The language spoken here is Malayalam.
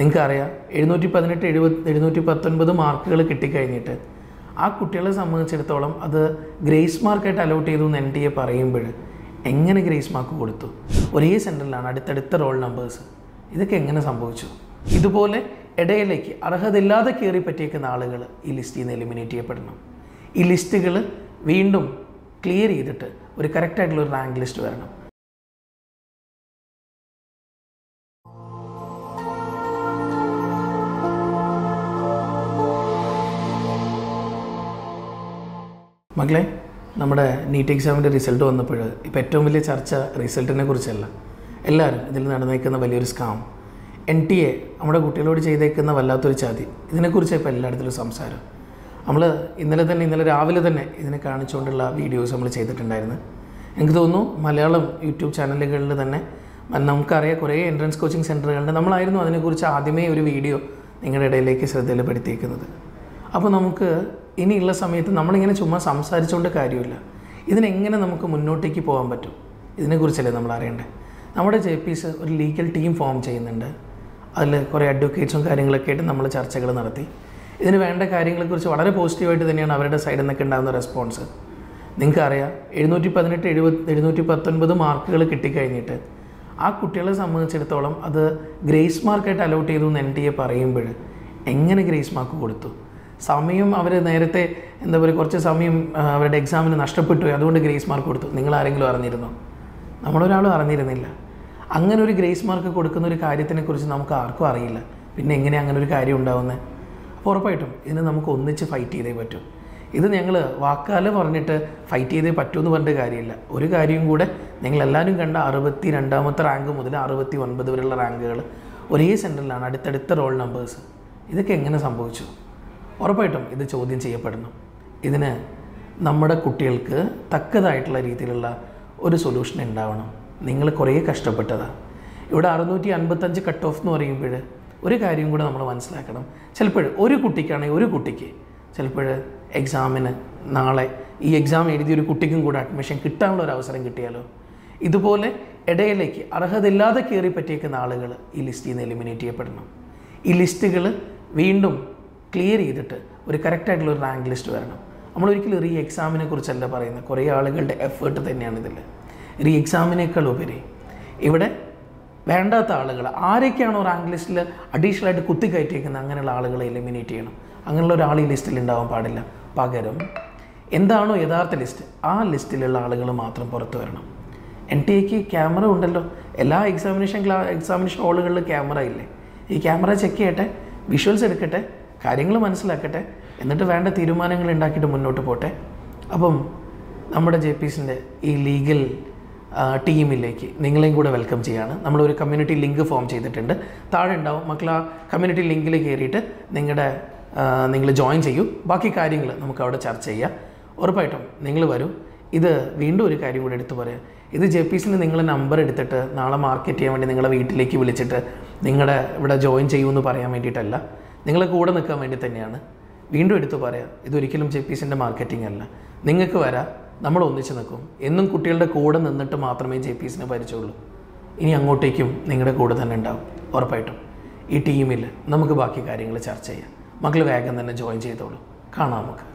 നിങ്ങൾക്കറിയാം എഴുന്നൂറ്റി പതിനെട്ട് എഴുപത് എഴുന്നൂറ്റി പത്തൊൻപത് മാർക്കുകൾ കിട്ടിക്കഴിഞ്ഞിട്ട് ആ കുട്ടികളെ സംബന്ധിച്ചിടത്തോളം അത് ഗ്രേസ് മാർക്കായിട്ട് അലോട്ട് ചെയ്തു എന്ന് എൻ ടി എ പറയുമ്പോൾ എങ്ങനെ ഗ്രേസ് മാർക്ക് കൊടുത്തു ഒരേ സെൻറ്ററിലാണ് അടുത്തടുത്ത റോൾ നമ്പേഴ്സ് ഇതൊക്കെ എങ്ങനെ സംഭവിച്ചു ഇതുപോലെ ഇടയിലേക്ക് അർഹതയില്ലാതെ കയറി പറ്റിയേക്കുന്ന ആളുകൾ ഈ ലിസ്റ്റിൽ നിന്ന് എലിമിനേറ്റ് ചെയ്യപ്പെടണം ഈ ലിസ്റ്റുകൾ വീണ്ടും ക്ലിയർ ചെയ്തിട്ട് ഒരു കറക്റ്റായിട്ടുള്ള ഒരു റാങ്ക് ലിസ്റ്റ് വരണം മക്കളെ നമ്മുടെ നീറ്റ് എക്സാമിൻ്റെ റിസൾട്ട് വന്നപ്പോൾ ഇപ്പോൾ ഏറ്റവും വലിയ ചർച്ച റിസൾട്ടിനെ കുറിച്ചല്ല എല്ലാവരും ഇതിൽ നടന്നേക്കുന്ന വലിയൊരു സ്കാം എൻ ടി എ നമ്മുടെ കുട്ടികളോട് ചെയ്തേക്കുന്ന വല്ലാത്തൊരു ചതി ഇതിനെക്കുറിച്ച് ഇപ്പോൾ എല്ലായിടത്തിലും സംസാരം നമ്മൾ ഇന്നലെ തന്നെ ഇന്നലെ രാവിലെ തന്നെ ഇതിനെ കാണിച്ചുകൊണ്ടുള്ള വീഡിയോസ് നമ്മൾ ചെയ്തിട്ടുണ്ടായിരുന്നു എനിക്ക് തോന്നുന്നു മലയാളം യൂട്യൂബ് ചാനലുകളിൽ തന്നെ നമുക്കറിയാം കുറേ എൻട്രൻസ് കോച്ചിങ് സെൻറ്ററുകളുണ്ട് നമ്മളായിരുന്നു അതിനെക്കുറിച്ച് ആദ്യമേ ഒരു വീഡിയോ നിങ്ങളുടെ ഇടയിലേക്ക് ശ്രദ്ധയിൽപ്പെടുത്തിയേക്കുന്നത് അപ്പോൾ നമുക്ക് ഇനിയുള്ള സമയത്ത് നമ്മളിങ്ങനെ ചുമ്മാ സംസാരിച്ചുകൊണ്ട് കാര്യമില്ല ഇതിനെങ്ങനെ നമുക്ക് മുന്നോട്ടേക്ക് പോകാൻ പറ്റും ഇതിനെക്കുറിച്ചല്ലേ നമ്മൾ അറിയേണ്ടത് നമ്മുടെ ജെ പി എസ് ഒരു ലീഗൽ ടീം ഫോം ചെയ്യുന്നുണ്ട് അതിൽ കുറേ അഡ്വക്കേറ്റ്സും കാര്യങ്ങളൊക്കെ ആയിട്ട് നമ്മൾ ചർച്ചകൾ നടത്തി ഇതിന് വേണ്ട കാര്യങ്ങളെക്കുറിച്ച് വളരെ പോസിറ്റീവായിട്ട് തന്നെയാണ് അവരുടെ സൈഡിൽ നിന്നൊക്കെ ഉണ്ടാകുന്ന റെസ്പോൺസ് നിങ്ങൾക്കറിയാം എഴുന്നൂറ്റി പതിനെട്ട് എഴുപത് എഴുന്നൂറ്റി പത്തൊൻപത് മാർക്കുകൾ കിട്ടിക്കഴിഞ്ഞിട്ട് ആ കുട്ടികളെ സംബന്ധിച്ചിടത്തോളം അത് ഗ്രേസ് മാർക്കായിട്ട് അലോട്ട് ചെയ്തു എന്ന് എൻ ടി എ പറയുമ്പോൾ എങ്ങനെ ഗ്രേസ് മാർക്ക് കൊടുത്തു സമയം അവർ നേരത്തെ എന്താ പറയുക കുറച്ച് സമയം ആ, അവരുടെ എക്സാമിന് നഷ്ടപ്പെട്ടു പോയി. അതുകൊണ്ട് ഗ്രേസ് മാർക്ക് കൊടുത്തു നിങ്ങൾ ആരെങ്കിലും അറിഞ്ഞിരുന്നോ നമ്മളൊരാളും അറിഞ്ഞിരുന്നില്ല അങ്ങനെ ഒരു ഗ്രേസ് മാർക്ക് കൊടുക്കുന്ന ഒരു കാര്യത്തിനെക്കുറിച്ച് നമുക്ക് ആർക്കും അറിയില്ല പിന്നെ എങ്ങനെ അങ്ങനെ ഒരു കാര്യം ഉണ്ടാവുന്നത് അപ്പോൾ ഉറപ്പായിട്ടും ഇതിന് നമുക്ക് ഒന്നിച്ച് ഫൈറ്റ് ചെയ്തേ പറ്റൂ ഇത് ഞങ്ങൾ വാക്കാൽ പറഞ്ഞിട്ട് ഫൈറ്റ് ചെയ്തേ പറ്റുമെന്ന് പറഞ്ഞിട്ട് കാര്യമില്ല ഒരു കാര്യം കൂടെ നിങ്ങളെല്ലാവരും കണ്ട അറുപത്തി രണ്ടാമത്തെ റാങ്ക് മുതൽ അറുപത്തി ഒൻപത് വരെയുള്ള റാങ്കുകൾ ഒരേ സെൻറ്ററിലാണ് അടുത്തടുത്ത റോൾ നമ്പേഴ്സ് ഇതൊക്കെ എങ്ങനെ സംഭവിച്ചു ഉറപ്പായിട്ടും ഇത് ചോദ്യം ചെയ്യപ്പെടണം ഇതിന് നമ്മുടെ കുട്ടികൾക്ക് തക്കതായിട്ടുള്ള രീതിയിലുള്ള ഒരു സൊല്യൂഷൻ ഉണ്ടാവണം നിങ്ങൾ കുറേ കഷ്ടപ്പെട്ടതാണ് ഇവിടെ അറുന്നൂറ്റി അൻപത്തഞ്ച് കട്ട് ഓഫ് എന്ന് പറയുമ്പോൾ ഒരു കാര്യം കൂടെ നമ്മൾ മനസ്സിലാക്കണം ചിലപ്പോൾ ഒരു കുട്ടിക്കാണെങ്കിൽ ഒരു കുട്ടിക്ക് ചിലപ്പോൾ എക്സാമിന് നാളെ ഈ എക്സാം എഴുതിയ ഒരു കുട്ടിക്കും കൂടെ അഡ്മിഷൻ കിട്ടാനുള്ള ഒരു അവസരം കിട്ടിയാലോ ഇതുപോലെ ഇടയിലേക്ക് അർഹതയില്ലാതെ കയറി പറ്റിയേക്കുന്ന ആളുകൾ ഈ ലിസ്റ്റിൽ നിന്ന് എലിമിനേറ്റ് ചെയ്യപ്പെടണം ഈ ലിസ്റ്റുകൾ വീണ്ടും ക്ലിയർ ചെയ്തിട്ട് ഒരു കറക്റ്റായിട്ടുള്ള ഒരു റാങ്ക് ലിസ്റ്റ് വരണം നമ്മൾ ഒരിക്കലും റീ എക്സാമിനെ കുറിച്ചല്ല പറയുന്നത് കുറേ ആളുകളുടെ എഫേർട്ട് തന്നെയാണ് ഇതിൽ റീ എക്സാമിനേക്കാൾ ഉപരി ഇവിടെ വേണ്ടാത്ത ആളുകൾ ആരൊക്കെയാണോ റാങ്ക് ലിസ്റ്റിൽ അഡീഷണൽ ആയിട്ട് കുത്തിക്കയറ്റിയേക്കുന്നത് അങ്ങനെയുള്ള ആളുകളെ എലിമിനേറ്റ് ചെയ്യണം അങ്ങനെയുള്ള ഒരാൾ ഈ ലിസ്റ്റിൽ ഉണ്ടാവാൻ പാടില്ല പകരം എന്താണോ യഥാർത്ഥ ലിസ്റ്റ് ആ ലിസ്റ്റിലുള്ള ആളുകൾ മാത്രം പുറത്തു വരണം എൻ ടി എക്ക് ക്യാമറ ഉണ്ടല്ലോ എല്ലാ എക്സാമിനേഷൻ ക്ലാ എക്സാമിനേഷൻ ഹാളുകളിലും ക്യാമറ ഇല്ലേ ഈ ക്യാമറ ചെക്ക് ചെയ്യട്ടെ വിഷ്വൽസ് എടുക്കട്ടെ കാര്യങ്ങൾ മനസ്സിലാക്കട്ടെ എന്നിട്ട് വേണ്ട തീരുമാനങ്ങൾ ഉണ്ടാക്കിയിട്ട് മുന്നോട്ട് പോട്ടെ അപ്പം നമ്മുടെ ജെ പി എസിൻ്റെ ഈ ലീഗൽ ടീമിലേക്ക് നിങ്ങളെയും കൂടെ വെൽക്കം ചെയ്യാണ് നമ്മളൊരു കമ്മ്യൂണിറ്റി ലിങ്ക് ഫോം ചെയ്തിട്ടുണ്ട് താഴെ ഉണ്ടാവും മക്കൾ ആ കമ്മ്യൂണിറ്റി ലിങ്കിൽ കയറിയിട്ട് നിങ്ങളുടെ നിങ്ങൾ ജോയിൻ ചെയ്യൂ ബാക്കി കാര്യങ്ങൾ നമുക്ക് അവിടെ ചർച്ച ചെയ്യാം ഉറപ്പായിട്ടും നിങ്ങൾ വരൂ ഇത് വീണ്ടും ഒരു കാര്യം കൂടി എടുത്തു പറയാം ഇത് ജെ പി എസിന് നിങ്ങളെ നമ്പർ എടുത്തിട്ട് നാളെ മാർക്കറ്റ് ചെയ്യാൻ വേണ്ടി നിങ്ങളെ വീട്ടിലേക്ക് വിളിച്ചിട്ട് നിങ്ങളുടെ ഇവിടെ ജോയിൻ ചെയ്യുമെന്ന് പറയാൻ വേണ്ടിയിട്ടല്ല നിങ്ങളെ കൂടെ നിൽക്കാൻ വേണ്ടി തന്നെയാണ് വീണ്ടും എടുത്തു പറയാം ഇതൊരിക്കലും ജെ പി എസിൻ്റെ മാർക്കറ്റിംഗ് അല്ല നിങ്ങൾക്ക് വരാം നമ്മൾ ഒന്നിച്ച് നിൽക്കും എന്നും കുട്ടികളുടെ കൂടെ നിന്നിട്ട് മാത്രമേ ജെ പി എസിനെ പരിചയമുള്ളൂ ഇനി അങ്ങോട്ടേക്കും നിങ്ങളുടെ കൂടെ തന്നെ ഉണ്ടാവും ഉറപ്പായിട്ടും ഈ ടീമിൽ നമുക്ക് ബാക്കി കാര്യങ്ങൾ ചർച്ച ചെയ്യാം മക്കൾ വേഗം തന്നെ ജോയിൻ ചെയ്തോളൂ കാണാം നമുക്ക്